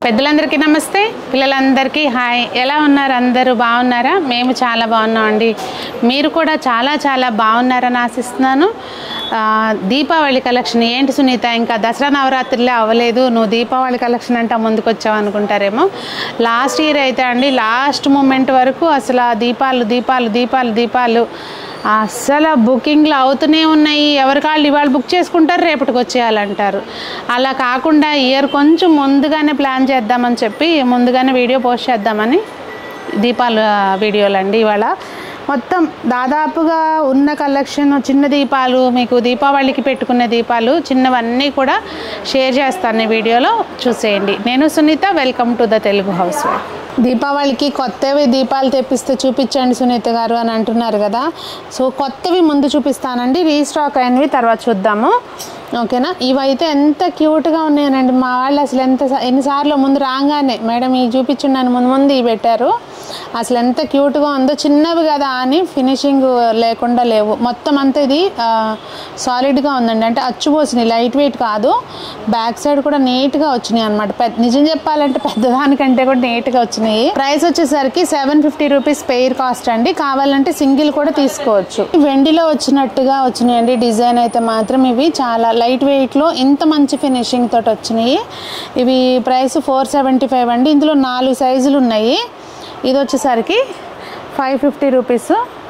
పెద్దలందరికీ నమస్తే పిల్లలందరికీ హాయ్ ఎలా ఉన్నారు అందరూ బాగున్నారా మేము చాలా బాగున్నాం అండి మీరు కూడా చాలా చాలా బాగున్నారని ఆశిస్తున్నాను ఆ, దీపావళి కలెక్షన్ ఏంటి సునీత ఇంకా దసరా నవరాత్రులే అవ్వలేదు నువ్వు దీపావళి కలెక్షన్ అంటే ముందుకు వచ్చావు అనుకుంటారేమో లాస్ట్ ఇయర్ అయితే అండి లాస్ట్ మూమెంట్ వరకు అసలు ఆ దీపాలు దీపాలు దీపాలు దీపాలు అస్సలు బుకింగ్లు అవుతూనే ఉన్నాయి ఎవరి కాళ్ళు ఇవాళ బుక్ చేసుకుంటారు రేపటికి వచ్చేయాలంటారు అలా కాకుండా ఇయర్ కొంచెం ముందుగానే ప్లాన్ చేద్దామని చెప్పి ముందుగానే వీడియో పోస్ట్ చేద్దామని దీపాలు ఆ, వీడియోలు అండి ఇవాళ మొత్తం దాదాపుగా ఉన్న కలెక్షన్ చిన్న దీపాలు మీకు దీపావళికి పెట్టుకునే దీపాలు చిన్నవన్నీ కూడా షేర్ చేస్తాను ఈ వీడియోలో చూసేయండి నేను Sunitha welcome to the Telugu house wife దీపావళికి కొత్తవి దీపాలు తెప్పిస్తే చూపించండి సునీత గారు అని అంటున్నారు కదా సో కొత్తవి ముందు చూపిస్తానండి రీస్టాక్ అయినవి తర్వాత చూద్దాము ఓకేనా ఇవైతే ఎంత క్యూట్గా ఉన్నాయనండి మా వాళ్ళు అసలు ఎంత ఎన్నిసార్లు ముందు రాగానే మేడం ఇవి చూపించున్నాను ముందు ముందు ఇవి పెట్టారు అసలు ఎంత క్యూట్గా ఉందో చిన్నవి కదా అని ఫినిషింగ్ లేకుండా లేవు మొత్తం అంతా ఇది సాలిడ్గా ఉందండి అంటే అచ్చుపోసినాయి లైట్ వెయిట్ కాదు బ్యాక్ సైడ్ కూడా నీట్గా వచ్చినాయి అనమాట పెద్ద నిజం చెప్పాలంటే పెద్దదానికంటే కూడా నీట్గా వచ్చినాయి ప్రైస్ వచ్చేసరికి seven fifty rupees pair cost అండి కావాలంటే సింగిల్ కూడా తీసుకోవచ్చు వెండిలో వచ్చినట్టుగా వచ్చినాయండి డిజైన్ అయితే మాత్రం ఇవి చాలా లైట్ వెయిట్లో ఇంత మంచి ఫినిషింగ్ తోటి వచ్చినాయి ఇవి ప్రైస్ ఫోర్ సెవెంటీ ఫైవ్ అండి ఇందులో నాలుగు సైజులు ఉన్నాయి ఇది వచ్చేసరికి ఫైవ్ ఫిఫ్టీ రూపీస్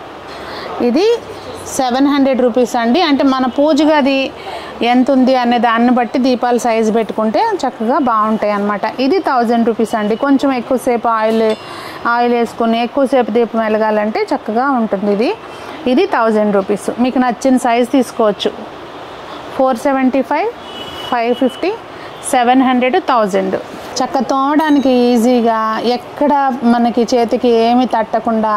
ఇది సెవెన్ హండ్రెడ్ రూపీస్ అండి అంటే మన పూజ గది ఎంత ఉంది అనే దాన్ని బట్టి దీపాలు సైజు పెట్టుకుంటే చక్కగా బాగుంటాయి అన్నమాట ఇది థౌజండ్ రూపీస్ అండి కొంచెం ఎక్కువసేపు ఆయిల్ ఆయిల్ వేసుకొని ఎక్కువసేపు దీపం వెలగాలంటే చక్కగా ఉంటుంది ఇది ఇది థౌజండ్ రూపీస్ మీకు నచ్చిన సైజ్ తీసుకోవచ్చు four seventy five five fifty seven hundred thousand చక్క తోమడానికి ఈజీగా ఎక్కడ మనకి చేతికి ఏమి తట్టకుండా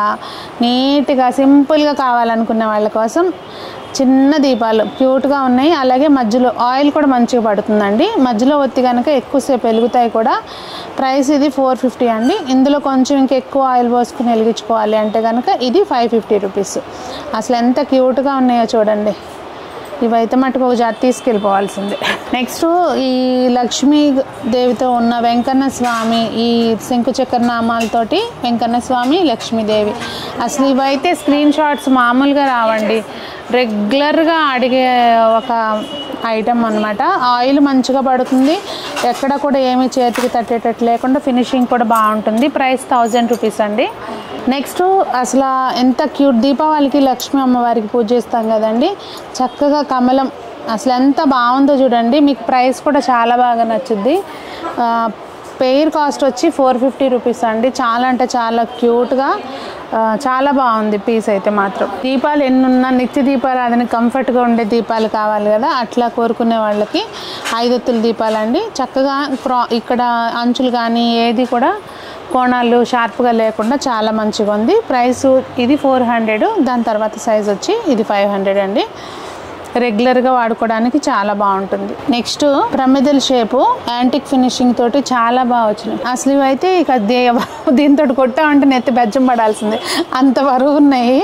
నీట్గా సింపుల్గా కావాలనుకునే వాళ్ళ కోసం చిన్న దీపాలు క్యూట్గా ఉన్నాయి అలాగే మధ్యలో ఆయిల్ కూడా మంచిగా పడుతుందండి మధ్యలో ఒత్తి కనుక ఎక్కువసేపు వెలుగుతాయి కూడా ప్రైస్ ఇది ఫోర్ ఫిఫ్టీ అండి ఇందులో కొంచెం ఇంకా ఎక్కువ ఆయిల్ పోసుకుని వెలిగించుకోవాలి అంటే కనుక ఇది ఫైవ్ ఫిఫ్టీ రూపీస్ అసలు ఎంత క్యూట్గా ఉన్నాయో చూడండి ఇవైతే మటుకు ఒక జాతి తీసుకెళ్ళిపోవాల్సిందే నెక్స్ట్ ఈ లక్ష్మీ దేవితో ఉన్న వెంకన్న స్వామి ఈ శంకు చక్ర నామాలతోటి వెంకన్న స్వామి లక్ష్మీదేవి అసలు ఇవైతే స్క్రీన్ షాట్స్ మామూలుగా రావండి రెగ్యులర్గా అడిగే ఒక ఐటమ్ అనమాట ఆయిల్ మంచిగా పడుతుంది ఎక్కడ కూడా ఏమి చేతికి తట్టేటట్టు లేకుండా ఫినిషింగ్ కూడా బాగుంటుంది ప్రైస్ థౌజండ్ రూపీస్ అండి నెక్స్ట్ అసలు ఎంత క్యూట్ దీపావళికి లక్ష్మీ అమ్మవారికి పూజ చేస్తాం కదండి చక్కగా కమలం అసలు ఎంత బాగుందో చూడండి మీకు ప్రైస్ కూడా చాలా బాగా నచ్చుద్ది ఆ, పెయిర్ కాస్ట్ వచ్చి ఫోర్ ఫిఫ్టీ రూపీస్ అండి చాలా అంటే చాలా క్యూట్గా ఆ, చాలా బాగుంది పీస్ అయితే మాత్రం దీపాలు ఎన్ని ఉన్నా నిత్య దీపాలు అదని కంఫర్ట్గా ఉండే దీపాలు కావాలి కదా అట్లా కోరుకునే వాళ్ళకి ఐదొత్తుల దీపాలు అండి చక్కగా క్రా ఇక్కడ అంచులు కానీ ఏది కూడా కోణాలు షార్ప్గా లేకుండా చాలా మంచిగా ఉంది ప్రైస్ ఇది ఫోర్ హండ్రెడ్ దాని తర్వాత సైజ్ వచ్చి ఇది ఫైవ్ హండ్రెడ్ అండి రెగ్యులర్గా వాడుకోవడానికి చాలా బాగుంటుంది నెక్స్ట్ ప్రమిదల షేపు యాంటిక్ ఫినిషింగ్ తోటి చాలా బాగా వచ్చినాయి అసలు ఇవైతే ఇక దే- దీంతో కొట్టామంటే నెత్తి బెజ్జం పడాల్సిందే అంత బరువు ఉన్నాయి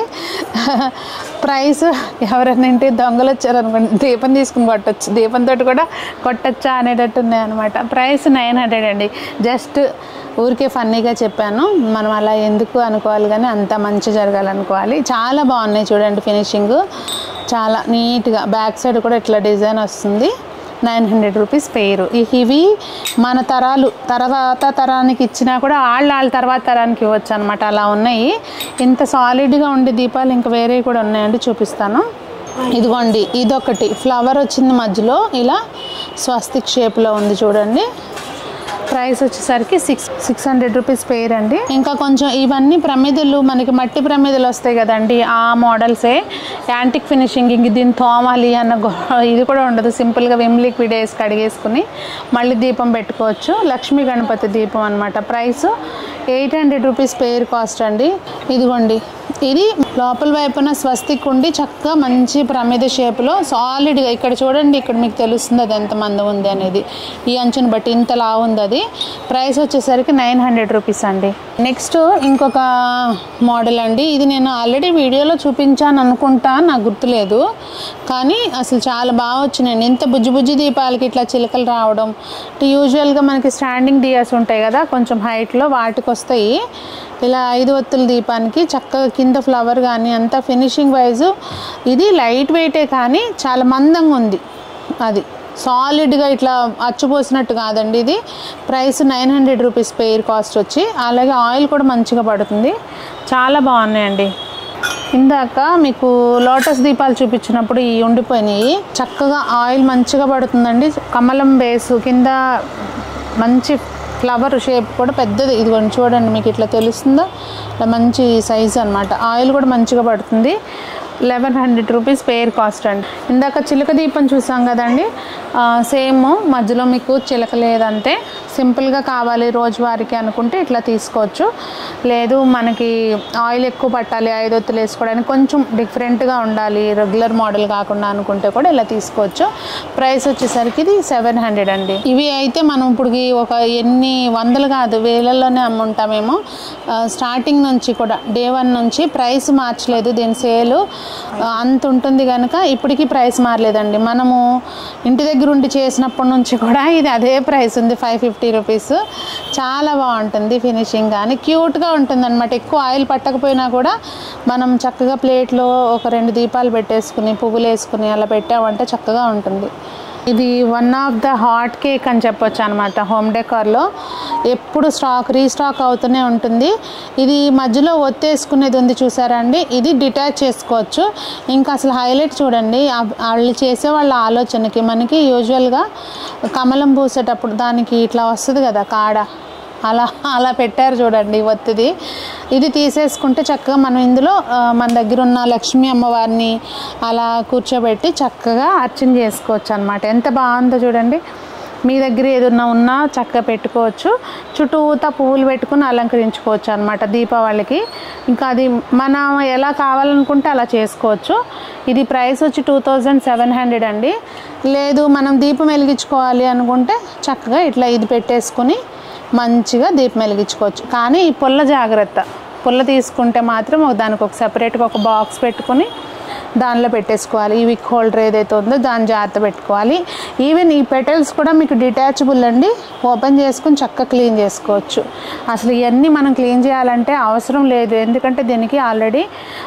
ప్రైస్ ఎవరైనా ఇంటి దొంగలు వచ్చారనుకోండి దీపం తీసుకుని కొట్టచ్చు దీపంతో కూడా కొట్టచ్చా అనేటట్టు ఉన్నాయి అనమాట ప్రైస్ నైన్ హండ్రెడ్ అండి జస్ట్ ఊరికే ఫన్నీగా చెప్పాను మనం అలా ఎందుకు అనుకోవాలి కానీ అంత మంచి జరగాలనుకోవాలి చాలా బాగున్నాయి చూడండి ఫినిషింగ్ చాలా నీట్గా బ్యాక్ సైడ్ కూడా ఇట్లా డిజైన్ వస్తుంది నైన్ హండ్రెడ్ రూపీస్ పేరు ఇవి మన తరాలు తర్వాత తరానికి ఇచ్చినా కూడా వాళ్ళ వాళ్ళ తర్వాత తరానికి ఇవ్వచ్చు అనమాట అలా ఉన్నాయి ఇంత సాలిడ్గా ఉండే దీపాలు ఇంకా వేరే కూడా ఉన్నాయండి చూపిస్తాను ఇదిగోండి ఇదొకటి ఫ్లవర్ వచ్చింది మధ్యలో ఇలా స్వస్తిక్ షేప్లో ఉంది చూడండి ప్రైస్ వచ్చేసరికి six six hundred rupees pair అండి ఇంకా కొంచెం ఇవన్నీ ప్రమిదలు మనకి మట్టి ప్రమిదలు వస్తాయి కదండి ఆ మోడల్సే యాంటిక్ ఫినిషింగ్ ఇంక దీన్ని తోమాలి అన్న గొ- ఇది కూడా ఉండదు సింపుల్గా విమ్ లిక్విడ్ వేసి కడిగేసుకుని మళ్ళీ దీపం పెట్టుకోవచ్చు లక్ష్మీ గణపతి దీపం అనమాట price eight hundred rupees pair cost అండి ఇదిగోండి ఇది లోపల వైపున స్వస్తిక్ ఉండి చక్కగా మంచి ప్రమిద షేప్లో సాలిడ్గా ఇక్కడ చూడండి ఇక్కడ మీకు తెలుస్తుంది అది ఎంత మందం ఉంది అనేది ఈ అంచుని బట్టి ఇంత లా ఉంది అది ప్రైస్ వచ్చేసరికి నైన్ హండ్రెడ్ రూపీస్ అండి నెక్స్ట్ ఇంకొక మోడల్ అండి ఇది నేను ఆల్రెడీ వీడియోలో చూపించాను అనుకుంటా నాకు గుర్తులేదు కానీ అసలు చాలా బాగా వచ్చినాయండి ఇంత బుజ్జి బుజ్జి దీపాలకి ఇట్లా చిలకలు రావడం అంటే యూజువల్గా మనకి స్టాండింగ్ డియాస్ ఉంటాయి కదా కొంచెం హైట్లో వాటికి వస్తాయి ఇలా ఐదు ఒత్తుల దీపానికి చక్కగా కింద ఫ్లవర్ కానీ అంతా ఫినిషింగ్ వైజ్ ఇది లైట్ వెయిటే కానీ చాలా మందంగా ఉంది అది సాలిడ్గా ఇట్లా అచ్చుపోసినట్టు కాదండి ఇది price nine hundred rupees pair cost వచ్చి అలాగే ఆయిల్ కూడా మంచిగా పడుతుంది చాలా బాగున్నాయండి ఇందాక మీకు లోటస్ దీపాలు చూపించినప్పుడు ఈ ఉండిపోయినాయి చక్కగా ఆయిల్ మంచిగా పడుతుందండి కమలం బేసు కింద మంచి ఫ్లవర్ షేప్ కూడా పెద్దది ఇదిగోండి చూడండి మీకు ఇట్లా తెలుస్తుందో ఇట్లా మంచి సైజ్ అనమాట ఆయిల్ కూడా మంచిగా పడుతుంది eleven hundred rupees pair cost అండి ఇందాక చిలక దీపం చూసాం కదండి సేమ్ మధ్యలో మీకు చిలక లేదంతే సింపుల్గా కావాలి రోజువారికి అనుకుంటే ఇట్లా తీసుకోవచ్చు లేదు మనకి ఆయిల్ ఎక్కువ పట్టాలి ఐదు ఒత్తులు వేసుకోవడానికి కొంచెం డిఫరెంట్గా ఉండాలి రెగ్యులర్ మోడల్ కాకుండా అనుకుంటే కూడా ఇలా తీసుకోవచ్చు ప్రైస్ వచ్చేసరికి ఇది సెవెన్ హండ్రెడ్ అండి ఇవి అయితే మనం ఇప్పుడు ఒక ఎన్ని వందలు కాదు వేలల్లోనే అమ్ముంటామేమో ఆ, స్టార్టింగ్ నుంచి కూడా డే వన్ నుంచి ప్రైస్ మార్చలేదు దీని సేలు ఆ, అంత ఉంటుంది కనుక ఇప్పటికీ ప్రైస్ మారలేదండి మనము ఇంటి దగ్గర ఉండి చేసినప్పటి నుంచి కూడా ఇది అదే ప్రైస్ ఉంది ఫైవ్ ఫిఫ్టీ రూపీస్ చాలా బాగుంటుంది ఫినిషింగ్ కానీ క్యూట్గా ఉంటుంది అనమాట ఎక్కువ ఆయిల్ పట్టకపోయినా కూడా మనం చక్కగా ప్లేట్లో ఒక రెండు దీపాలు పెట్టేసుకుని పువ్వులు వేసుకుని అలా పెట్టామంటే చక్కగా ఉంటుంది ఇది one of the hot cake అని చెప్పొచ్చు అనమాట హోమ్ డెకార్లో ఎప్పుడు స్టాక్ రీస్టాక్ అవుతూనే ఉంటుంది ఇది మధ్యలో ఒత్తేసుకునేది ఉంది చూసారా అండి ఇది డిటాచ్ చేసుకోవచ్చు ఇంకా అసలు హైలైట్ చూడండి ఆ- వాళ్ళు చేసే వాళ్ళ ఆలోచనకి మనకి యూజువల్గా కమలం పూసేటప్పుడు దానికి ఇట్లా వస్తుంది కదా కాడ అలా అలా పెట్టారు చూడండి ఒత్తిది ఇది తీసేసుకుంటే చక్కగా మనం ఇందులో ఆ, మన దగ్గర ఉన్న లక్ష్మీ అమ్మవారిని అలా కూర్చోబెట్టి చక్కగా అర్చన చేసుకోవచ్చు అనమాట ఎంత బాగుందో చూడండి మీ దగ్గర ఏదన్నా ఉన్నా చక్కగా పెట్టుకోవచ్చు చుట్టూతా పువ్వులు పెట్టుకుని అలంకరించుకోవచ్చు అనమాట దీపావళికి ఇంకా అది మనం ఎలా కావాలనుకుంటే అలా చేసుకోవచ్చు ఇది ప్రైస్ వచ్చి టూ థౌజండ్ సెవెన్ హండ్రెడ్ అండి లేదు మనం దీపం వెలిగించుకోవాలి అనుకుంటే చక్కగా ఇట్లా ఇది పెట్టేసుకుని మంచిగా దీపం వెలిగించుకోవచ్చు కానీ ఈ పుల్ల జాగ్రత్త పుల్ల తీసుకుంటే మాత్రం ఒక దానికి ఒక సపరేట్గా ఒక బాక్స్ పెట్టుకొని దానిలో పెట్టేసుకోవాలి ఈ విక్ హోల్డర్ ఏదైతే ఉందో దాన్ని జాగ్రత్త పెట్టుకోవాలి ఈవెన్ ఈ పెటల్స్ కూడా మీకు డిటాచబుల్ అండి ఓపెన్ చేసుకుని చక్కగా క్లీన్ చేసుకోవచ్చు అసలు ఇవన్నీ మనం క్లీన్ చేయాలంటే అవసరం లేదు ఎందుకంటే దీనికి ఆల్రెడీ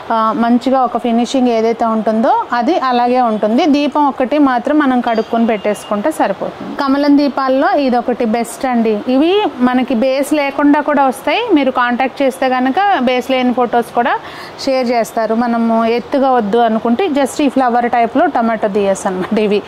మంచిగా ఒక ఫినిషింగ్ ఏదైతే ఉంటుందో అది అలాగే ఉంటుంది దీపం ఒకటి మాత్రం మనం కడుక్కొని పెట్టేసుకుంటే సరిపోతుంది కమలం దీపాల్లో ఇది ఒకటి బెస్ట్ అండి ఇవి మనకి బేస్ లేకుండా కూడా వస్తాయి మీరు కాంటాక్ట్ చేస్తే కనుక బేస్ లేని ఫొటోస్ కూడా షేర్ చేస్తారు మనము ఎత్తుగా వద్దు అనుకుంటే జస్ట్ ఈ ఫ్లవర్ టైప్లో టమాటో దియస్ అనమాట ఇవి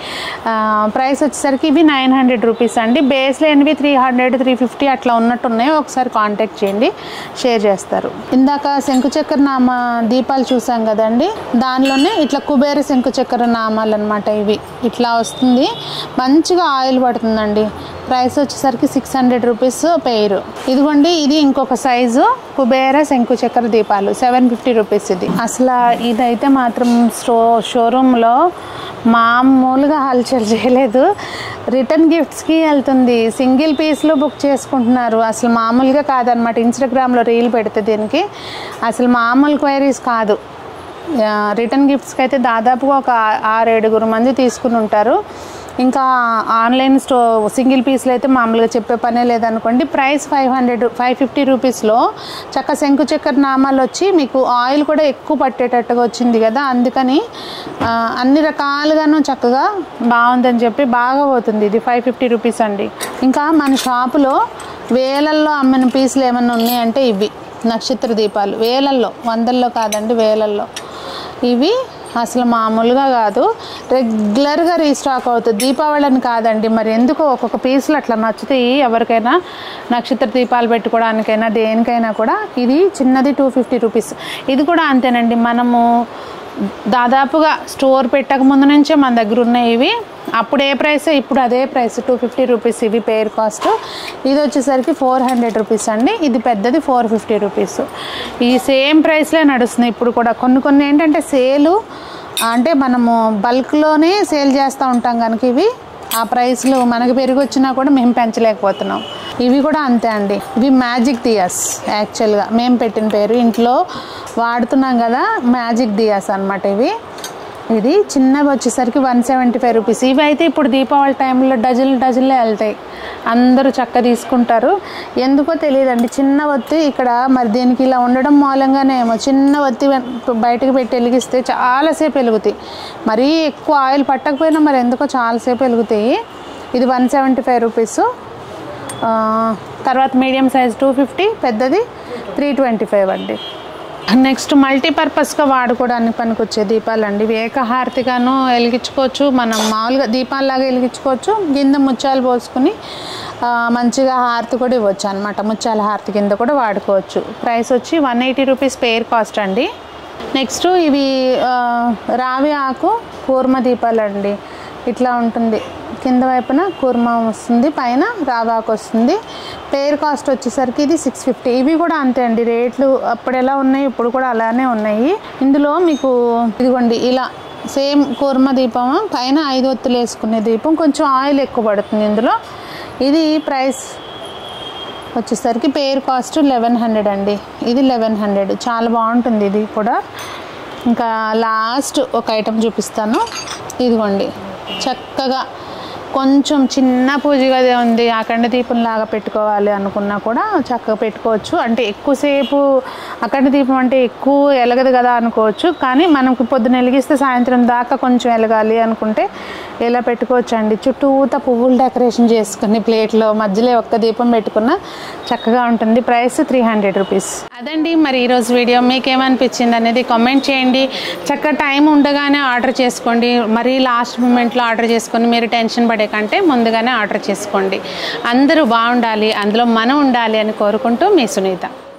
ప్రైస్ వచ్చేసరికి ఇవి నైన్ హండ్రెడ్ రూపీస్ అండి బేస్ లేనివి త్రీ హండ్రెడ్ త్రీ ఫిఫ్టీ అట్లా ఉన్నట్టున్నాయి ఒకసారి కాంటాక్ట్ చేయండి షేర్ చేస్తారు ఇందాక శంకుచక్ర నామ దీపాలు చూసాం కదండి దానిలోనే ఇట్లా కుబేర శంకుచక్ర నామాలు అనమాట ఇవి ఇట్లా వస్తుంది మంచిగా ఆయిల్ పడుతుందండి ప్రైస్ వచ్చేసరికి సిక్స్ హండ్రెడ్ రూపీస్ పెయిర్ ఇదిగోండి ఇది ఇంకొక సైజు కుబేర శంకుచక్ర దీపాలు సెవెన్ ఫిఫ్టీ రూపీస్ ఇది అసలు ఇదైతే మాత్రం స్టో షోరూంలో మామూలుగా హల్చల్ చేయలేదు రిటర్న్ గిఫ్ట్స్కి వెళ్తుంది సింగిల్ పీస్లో బుక్ చేసుకుంటున్నారు అసలు మామూలుగా కాదనమాట ఇన్స్టాగ్రామ్లో రీల్ పెడితే దీనికి అసలు మామూలు క్వైరీస్ కాదు ఆ, రిటర్న్ గిఫ్ట్స్కి అయితే దాదాపుగా ఒక ఆ- ఆరు ఏడుగురు మంది తీసుకుని ఉంటారు ఇంకా ఆన్లైన్ స్టో సింగిల్ పీస్లో అయితే మామూలుగా చెప్పే పనే లేదనుకోండి price five hundred five fifty రూపీస్లో చక్క శంకు చక్కెర నామాలు వచ్చి మీకు ఆయిల్ కూడా ఎక్కువ పట్టేటట్టుగా వచ్చింది కదా అందుకని ఆ, అన్ని రకాలుగాను చక్కగా బాగుందని చెప్పి బాగా పోతుంది ఇది ఫైవ్ ఫిఫ్టీ రూపీస్ అండి ఇంకా మన షాపులో వేలల్లో అమ్మిన పీసులు ఏమన్నా ఉన్నాయంటే ఇవి నక్షత్ర దీపాలు వేలల్లో వందల్లో కాదండి వేలల్లో ఇవి అసలు మామూలుగా కాదు రెగ్యులర్గా రీస్టాక్ అవుతుంది దీపావళి అని కాదండి మరి ఎందుకు ఒక్కొక్క పీసులు అట్లా నచ్చుతాయి ఎవరికైనా నక్షత్ర దీపాలు పెట్టుకోవడానికైనా దేనికైనా కూడా ఇది చిన్నది టూ ఫిఫ్టీ రూపీస్ ఇది కూడా అంతేనండి మనము దాదాపుగా స్టోర్ పెట్టక ముందు నుంచే మన దగ్గర ఉన్నాయి ఇవి అప్పుడు ఏ ప్రైస్ ఇప్పుడు అదే ప్రైస్ టూ ఫిఫ్టీ రూపీస్ ఇవి పేర్ కాస్ట్ ఇది వచ్చేసరికి ఫోర్ హండ్రెడ్ రూపీస్ అండి ఇది పెద్దది ఫోర్ ఫిఫ్టీ రూపీస్ ఈ సేమ్ ప్రైస్లే నడుస్తున్నాయి ఇప్పుడు కూడా కొన్ని కొన్ని ఏంటంటే సేలు అంటే మనము బల్క్లోనే సేల్ చేస్తూ ఉంటాం కనుక ఇవి ఆ ప్రైస్లు మనకి పెరిగి వచ్చినా కూడా మేము పెంచలేకపోతున్నాం ఇవి కూడా అంతే అండి ఇవి మ్యాజిక్ దియాస్ యాక్చువల్గా మేము పెట్టిన పేరు ఇంట్లో వాడుతున్నాం కదా మ్యాజిక్ దియాస్ అనమాట ఇవి ఇది చిన్నవి వచ్చేసరికి వన్ సెవెంటీ ఫైవ్ రూపీస్ ఇవి అయితే ఇప్పుడు దీపావళి టైంలో డజన్లు డజన్లే వెళ్తాయి అందరూ చక్క తీసుకుంటారు ఎందుకో తెలియదండి చిన్న ఒత్తి ఇక్కడ మరి దీనికి ఇలా ఉండడం మూలంగానే ఏమో చిన్న ఒత్తి బయటకు పెట్టి వెలిగిస్తే చాలాసేపు వెలుగుతాయి మరీ ఎక్కువ ఆయిల్ పట్టకపోయినా మరి ఎందుకో చాలాసేపు వెలుగుతాయి ఇది వన్ సెవెంటీ ఫైవ్ రూపీస్ తర్వాత మీడియం సైజ్ టూ ఫిఫ్టీ పెద్దది త్రీ ట్వంటీ ఫైవ్ అండి నెక్స్ట్ మల్టీపర్పస్గా వాడుకోవడానికి పనికొచ్చే దీపాలు అండి ఇవి ఏకహారతిగాను వెలిగించుకోవచ్చు మనం మామూలుగా దీపాలలాగా వెలిగించుకోవచ్చు కింద ముత్యాలు పోసుకుని ఆ, మంచిగా హారతి కూడా ఇవ్వచ్చు అనమాట ముత్యాల హారతి కింద కూడా వాడుకోవచ్చు ప్రైస్ వచ్చి one eighty rupees pair cost అండి నెక్స్ట్ ఇవి ఆ, రావి ఆకు కూర్మ దీపాలు అండి ఇట్లా ఉంటుంది కింద వైపున కూర్మ వస్తుంది పైన రావాకు వస్తుంది పేర్ కాస్ట్ వచ్చేసరికి ఇది సిక్స్ ఫిఫ్టీ ఇవి కూడా అంతే అండి రేట్లు అప్పుడు ఎలా ఉన్నాయి ఇప్పుడు కూడా అలానే ఉన్నాయి ఇందులో మీకు ఇదిగోండి ఇలా సేమ్ కూర్మ దీపం పైన ఐదు ఒత్తులు వేసుకునే దీపం కొంచెం ఆయిల్ ఎక్కువ పడుతుంది ఇందులో ఇది ప్రైస్ వచ్చేసరికి పేర్ కాస్ట్ లెవెన్ హండ్రెడ్ అండి ఇది లెవెన్ హండ్రెడ్ చాలా బాగుంటుంది ఇది కూడా ఇంకా లాస్ట్ ఒక ఐటెం చూపిస్తాను ఇదిగోండి చక్కగా కొంచెం చిన్న పూజ గది ఉంది అఖండ దీపం లాగా పెట్టుకోవాలి అనుకున్నా కూడా చక్కగా పెట్టుకోవచ్చు అంటే ఎక్కువసేపు అఖండ దీపం అంటే ఎక్కువ వెలగదు కదా అనుకోవచ్చు కానీ మనకు పొద్దున వెలిగిస్తే సాయంత్రం దాకా కొంచెం వెలగాలి అనుకుంటే ఇలా పెట్టుకోవచ్చు అండి చుట్టూత పువ్వులు డెకరేషన్ చేసుకుని ప్లేట్లో మధ్యలో ఒక్క దీపం పెట్టుకున్న చక్కగా ఉంటుంది ప్రైస్ త్రీ హండ్రెడ్ రూపీస్ అదండి మరి ఈరోజు వీడియో మీకు ఏమనిపించింది అనేది కామెంట్ చేయండి చక్కగా టైం ఉండగానే ఆర్డర్ చేసుకోండి మరీ లాస్ట్ మూమెంట్లో ఆర్డర్ చేసుకొని మీరు టెన్షన్ పడే కంటే ముందుగానే ఆర్డర్ చేసుకోండి అందరూ బాగుండాలి అందులో మనం ఉండాలి అని కోరుకుంటూ మీ సునీత